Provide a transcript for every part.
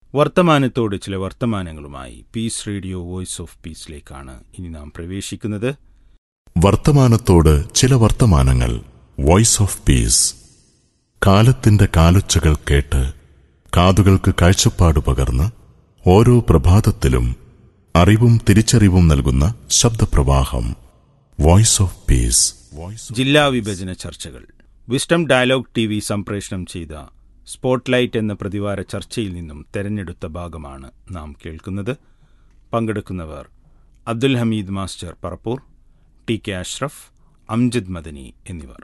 വർത്തമാനത്തോട് ചില വർത്തമാനങ്ങളുമായി peace radio voice of പീസിലേക്കാണ് ഇനി നാം പ്രവേശിക്കുന്നത് വർത്തമാനത്തോട് ചില വർത്തമാനങ്ങൾ വോയിസ് ഓഫ് പീസ് കാലത്തിന്റെ കാലൊച്ചകൾ കേട്ട് കാതുകൾക്ക് കാഴ്ചപ്പാട് പകർന്ന് ഓരോ പ്രഭാതത്തിലും അറിവും തിരിച്ചറിവും നൽകുന്ന ശബ്ദപ്രവാഹം വോയിസ് ഓഫ് പീസ് വോയിസ് ജില്ലാ വിഭജന ചർച്ചകൾ വിസ്ഡം ഡയലോഗ് ടി വി സംപ്രേഷണം ചെയ്ത സ്പോട്ട്ലൈറ്റ് എന്ന പ്രതിവാര ചർച്ചയിൽ നിന്നും തെരഞ്ഞെടുത്ത ഭാഗമാണ് നാം കേൾക്കുന്നത് പങ്കെടുക്കുന്നവർ Abdul Hameed master Parappur T K Ashraf Amjad Madani എന്നിവർ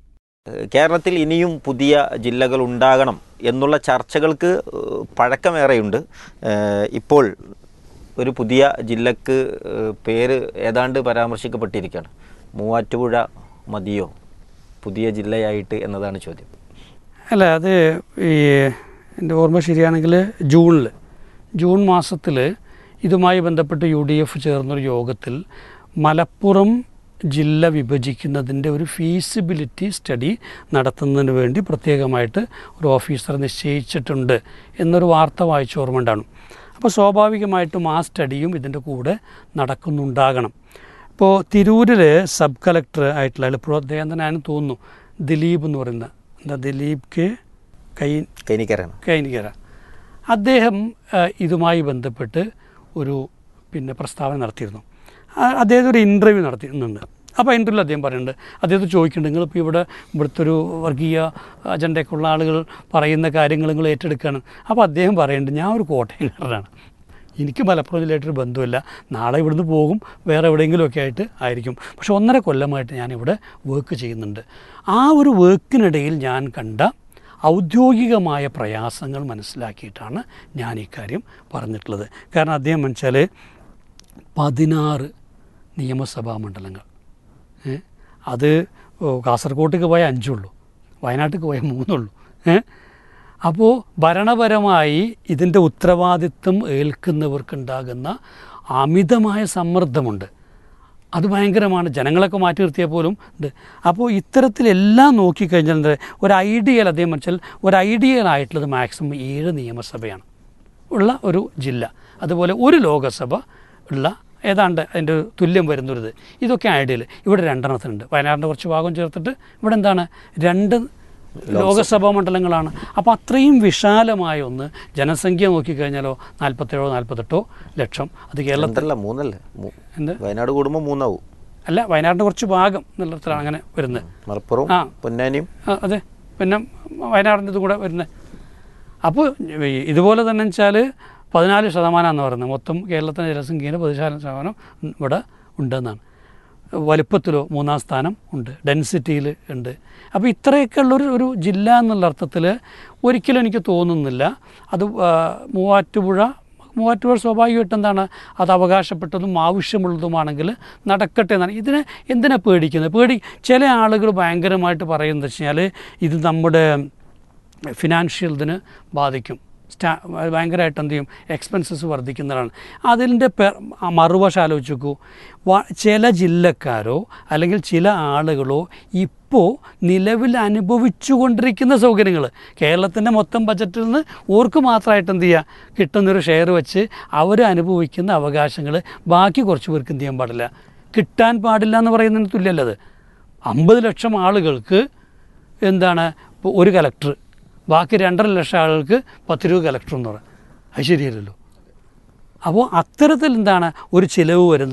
കേരളത്തിൽ ഇനിയും പുതിയ ജില്ലകൾ ഉണ്ടാകണം എന്നുള്ള ചർച്ചകൾക്ക് ഏഹ്, പഴക്കമേറെയുണ്ട് ഏഹ്, ഇപ്പോൾ ഒരു പുതിയ ജില്ലക്ക് ഏഹ്, പേര് ഏതാണ്ട് പരാമർശിക്കപ്പെട്ടിരിക്കുകയാണ് മൂവാറ്റുപുഴ മതിയോ പുതിയ ജില്ലയായിട്ട് എന്നതാണ് ചോദ്യം അല്ല അത് ഈ എൻ്റെ ഓർമ്മ ശരിയാണെങ്കിൽ ജൂണിൽ ജൂൺ മാസത്തിൽ ഇതുമായി ബന്ധപ്പെട്ട് യു ഡി എഫ് ചേർന്നൊരു യോഗത്തിൽ മലപ്പുറം ജില്ല വിഭജിക്കുന്നതിൻ്റെ ഒരു ഫീസിബിലിറ്റി സ്റ്റഡി നടത്തുന്നതിന് വേണ്ടി പ്രത്യേകമായിട്ട് ഒരു ഓഫീസർ നിശ്ചയിച്ചിട്ടുണ്ട് എന്നൊരു വാർത്ത വായിച്ച ഓർമ്മ ഉണ്ടാണ് അപ്പോൾ സ്വാഭാവികമായിട്ടും ആ സ്റ്റഡിയും ഇതിൻ്റെ കൂടെ നടക്കുന്നുണ്ടാകണം ഇപ്പോൾ തിരൂരിൽ സബ് കളക്ടർ ആയിട്ടുള്ള അയാൾ ഇപ്പോൾ അദ്ദേഹം തന്നെ ഞാൻ തോന്നുന്നു ദിലീപ് എന്ന് പറയുന്ന എന്താ ദിലീപ് കെ കൈ എനിക്കറിയണം കൈനികര അദ്ദേഹം ആ, ഇതുമായി ബന്ധപ്പെട്ട് ഒരു പിന്നെ പ്രസ്താവന നടത്തിയിരുന്നു ആ, അദ്ദേഹം ഒരു ഇൻ്റർവ്യൂ നടത്തുന്നുണ്ട് അപ്പോൾ ഇൻ്റർവ്യൂവിൽ അദ്ദേഹം പറയുന്നുണ്ട് അദ്ദേഹത്തെ ചോദിക്കുന്നുണ്ട് നിങ്ങളിപ്പോൾ ഇവിടെ ഇവിടുത്തെ ഒരു വർഗീയ അജണ്ടയൊക്കെ ഉള്ള ആളുകൾ പറയുന്ന കാര്യങ്ങൾ നിങ്ങൾ ഏറ്റെടുക്കുകയാണ് അപ്പോൾ അദ്ദേഹം പറയുന്നുണ്ട് ഞാൻ ഒരു കോട്ടയംകാരനാണ് എനിക്ക് മലപ്പുറം ജില്ലയായിട്ടൊരു ബന്ധമില്ല നാളെ ഇവിടുന്ന് പോകും വേറെ എവിടെയെങ്കിലുമൊക്കെ ആയിട്ട് ആയിരിക്കും പക്ഷെ ഒന്നര കൊല്ലമായിട്ട് ഞാനിവിടെ വർക്ക് ചെയ്യുന്നുണ്ട് ആ ഒരു വർക്കിനിടയിൽ ഞാൻ കണ്ട ഔദ്യോഗികമായ പ്രയാസങ്ങൾ മനസ്സിലാക്കിയിട്ടാണ് ഞാൻ ഈ കാര്യം പറഞ്ഞിട്ടുള്ളത് കാരണം അദ്ദേഹം വെച്ചാൽ പതിനാറ് നിയമസഭാ മണ്ഡലങ്ങൾ ഏ? അത് ഓ, കാസർഗോട്ടേക്ക് പോയാൽ അഞ്ചുള്ളൂ വയനാട്ടിലേക്ക് പോയാൽ മൂന്നുള്ളൂ ഏ? അപ്പോൾ ഭരണപരമായി ഇതിൻ്റെ ഉത്തരവാദിത്വം ഏൽക്കുന്നവർക്കുണ്ടാകുന്ന അമിതമായ സമ്മർദ്ദമുണ്ട് അത് ഭയങ്കരമാണ് ജനങ്ങളൊക്കെ മാറ്റി നിർത്തിയാൽ പോലും ഉണ്ട് അപ്പോൾ ഇത്തരത്തിലെല്ലാം നോക്കിക്കഴിഞ്ഞാൽ എന്താ ഒരു ഐഡിയൽ അദ്ദേഹം വെച്ചാൽ ഒരു ഐഡിയൽ ആയിട്ടുള്ളത് മാക്സിമം ഏഴ് നിയമസഭയാണ് ഉള്ള ഒരു ജില്ല അതുപോലെ ഒരു ലോകസഭ ഉള്ള ഏതാണ്ട് അതിൻ്റെ ഒരു തുല്യം വരുന്നൊരിത് ഇതൊക്കെ ഐഡിയൽ ഇവിടെ രണ്ടെണ്ണത്തിനുണ്ട് വയനാടിൻ്റെ കുറച്ച് ഭാഗം ചേർത്തിട്ട് ഇവിടെ എന്താണ് രണ്ട് ലോകസഭാ മണ്ഡലങ്ങളാണ് അപ്പോൾ അത്രയും വിശാലമായ ഒന്ന് ജനസംഖ്യ നോക്കിക്കഴിഞ്ഞാലോ നാൽപ്പത്തേഴോ നാൽപ്പത്തെട്ടോ ലക്ഷം അത് കേരളത്തിൽ രണ്ടല്ല മൂന്നല്ലേ മൂ- എന്ത് വയനാട് കൂടുമ്പോൾ മൂന്നാവും അല്ല വയനാടിൻ്റെ കുറച്ച് ഭാഗം എന്നുള്ളതിലാണ് അങ്ങനെ വരുന്നത് മലപ്പുറവും ആ. പൊന്നാനിയും ആ, അതെ പിന്നെ വയനാടിൻ്റെ ഇതും കൂടെ വരുന്നത് അപ്പോൾ ഈ- ഇതുപോലെ തന്നെ വെച്ചാൽ പതിനാല് ശതമാനം എന്ന് പറയുന്നത് മൊത്തം കേരളത്തിൻ്റെ ജനസംഖ്യയിൽ പതിനാല് ശതമാനം ഇവിടെ ഉണ്ടെന്നാണ് വലുപ്പത്തിലോ മൂന്നാം സ്ഥാനം ഉണ്ട് ഡെൻസിറ്റിയിൽ ഉണ്ട് അപ്പോൾ ഇത്രയൊക്കെ ഉള്ളൊരു ഒരു ജില്ല എന്നുള്ള അർത്ഥത്തിൽ ഒരിക്കലും എനിക്ക് തോന്നുന്നില്ല അത് ആ, മൂവാറ്റുപുഴ മൂവാറ്റുപുഴ സ്വാഭാവികമായിട്ട് എന്താണ് അത് അവകാശപ്പെട്ടതും ആവശ്യമുള്ളതുമാണെങ്കിൽ നടക്കട്ടെ എന്നാണ് ഇതിനെ എന്തിനാ പേടിക്കുന്നത് പേടി ചില ആളുകൾ ഭയങ്കരമായിട്ട് പറയുന്നത് വെച്ച് കഴിഞ്ഞാൽ ഇത് നമ്മുടെ ഫിനാൻഷ്യൽ ഇതിന് ബാധിക്കും സ്റ്റാ ഭയങ്കരമായിട്ട് എന്ത് ചെയ്യും എക്സ്പെൻസസ് വർദ്ധിക്കുന്നതാണ് അതിൻ്റെ പെ മറുവശം ആലോചിച്ച് നോക്കൂ വ- ചില ജില്ലക്കാരോ അല്ലെങ്കിൽ ചില ആളുകളോ ഇപ്പോൾ നിലവിൽ അനുഭവിച്ചു കൊണ്ടിരിക്കുന്ന സൗകര്യങ്ങൾ കേരളത്തിൻ്റെ മൊത്തം ബജറ്റിൽ നിന്ന് ഓർക്ക് മാത്രമായിട്ട് എന്ത് ചെയ്യുക കിട്ടുന്നൊരു ഷെയർ വെച്ച് അവർ അനുഭവിക്കുന്ന അവകാശങ്ങൾ ബാക്കി കുറച്ച് പേർക്ക് എന്ത് ചെയ്യാൻ പാടില്ല കിട്ടാൻ പാടില്ല എന്ന് പറയുന്നതിന് തുല്യമല്ലത് അമ്പത് ലക്ഷം ആളുകൾക്ക് എന്താണ് ഇപ്പോൾ ഒരു കലക്ടർ ബാക്കി രണ്ടര ലക്ഷം ആളുകൾക്ക് പത്ത് രൂപ കലക്ടർ എന്ന് പറയാം അത് ശരിയല്ലല്ലോ അപ്പോൾ അത്തരത്തിൽ എന്താണ് ഒരു ചിലവ് വരുന്നത്